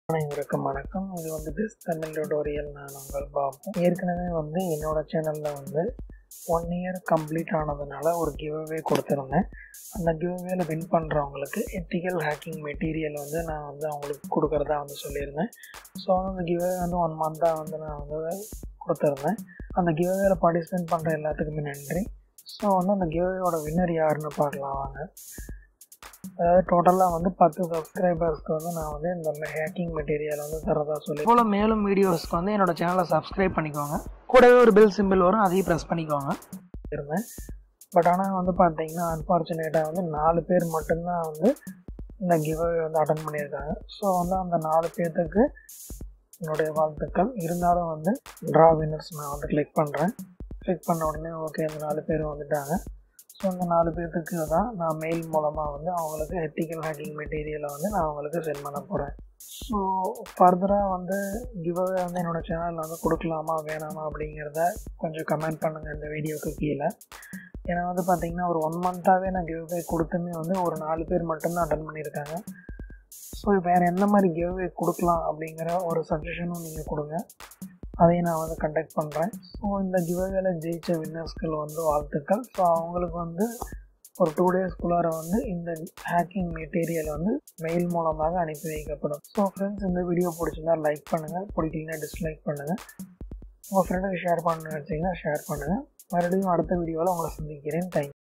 அனைவருக்கும் வணக்கம் இது வந்து பெஸ்ட் தமிழ் டுடோரியல் நான் உங்கள் பாபு ஏற்கனவே வந்து என்னோட சேனலில் வந்து ஒன் இயர் கம்ப்ளீட் ஆனதுனால ஒரு கிவ்அவே கொடுத்துருந்தேன் அந்த கிவ்அவேல வின் பண்ணுறவங்களுக்கு எத்திக்கல் ஹேக்கிங் மெட்டீரியல் வந்து நான் வந்து அவங்களுக்கு கொடுக்குறதா வந்து சொல்லியிருந்தேன் ஸோ அந்த கிவ்அவே வந்து ஒன் மந்த்தாக வந்து நான் வந்து கொடுத்துருந்தேன் அந்த கிவ்அவேல பார்ட்டிசிபேட் பண்ணுற எல்லாத்துக்குமே நன்றி ஸோ வந்து அந்த கிவ்அவேயோட வின்னர் யாருன்னு பார்க்கலாம் வாங்க அதாவது டோட்டலாக வந்து பத்து சப்ஸ்கிரைபர்ஸ்க்கு வந்து நான் வந்து இந்த ஹேக்கிங் மெட்டீரியல் வந்து தரதா சொல்லி போல் மேலும் வீடியோஸ்க்கு வந்து என்னோட சேனலை சப்ஸ்கிரைப் பண்ணிக்கோங்க கூடவே ஒரு பெல் சிம்பிள் வரும் அதையும் ப்ரெஸ் பண்ணிக்கோங்க இருந்தேன் பட் ஆனால் வந்து பார்த்தீங்கன்னா அன்ஃபார்ச்சுனேட்டாக வந்து நாலு பேர் மட்டும்தான் வந்து இந்த கிவ்அவே வந்து அட்டன் பண்ணியிருக்காங்க ஸோ வந்து அந்த நாலு பேர்த்துக்கு என்னுடைய வாழ்த்துக்கள் இருந்தாலும் வந்து ட்ரா வின்னர்ஸ் நான் வந்து கிளிக் பண்ணுறேன் கிளிக் பண்ண உடனே ஓகே அந்த நாலு பேர் வந்துட்டாங்க ஸோ இந்த நாலு பேர்த்துக்கு தான் நான் மெயில் மூலமாக வந்து அவங்களுக்கு எத்திக்கல் ஹேக்கிங் மெட்டீரியலை வந்து நான் அவங்களுக்கு சென்ட் பண்ண போகிறேன் ஸோ ஃபர்தராக வந்து கிவ்அவே வந்து என்னோடய சேனலில் வந்து கொடுக்கலாமா வேணாமா அப்படிங்கிறத கொஞ்சம் கமெண்ட் பண்ணுங்கள் இந்த வீடியோக்கு கீழே ஏன்னா வந்து பார்த்தீங்கன்னா ஒரு ஒன் மந்த்தாகவே நான் கிவ்அவே கொடுத்துமே வந்து ஒரு நாலு பேர் மட்டும்தான் அட்டன் பண்ணியிருக்காங்க ஸோ வேறு எந்த மாதிரி கிவ்அவே கொடுக்கலாம் அப்படிங்கிற ஒரு சஜஷனும் நீங்கள் கொடுங்க அதையும் நான் வந்து கண்டக்ட் பண்ணுறேன் ஸோ இந்த கிவ்அவேல ஜெயித்த வின்னர்ஸ்கள் வந்து வாழ்த்துக்கள் ஸோ அவங்களுக்கு வந்து ஒரு டூ டேஸ்க்குள்ளார வந்து இந்த ஹேக்கிங் மெட்டீரியல் வந்து மெயில் மூலமாக அனுப்பி வைக்கப்படும் ஸோ ஃப்ரெண்ட்ஸ் இந்த வீடியோ பிடிச்சிருந்தா லைக் பண்ணுங்கள் பிடிக்கலனா டிஸ்லைக் பண்ணுங்கள் உங்கள் ஃப்ரெண்டுக்கு ஷேர் பண்ண நினச்சிங்கன்னா ஷேர் பண்ணுங்கள் மறுபடியும் அடுத்த வீடியோவில் உங்களை சந்திக்கிறேன் தேங்க்யூ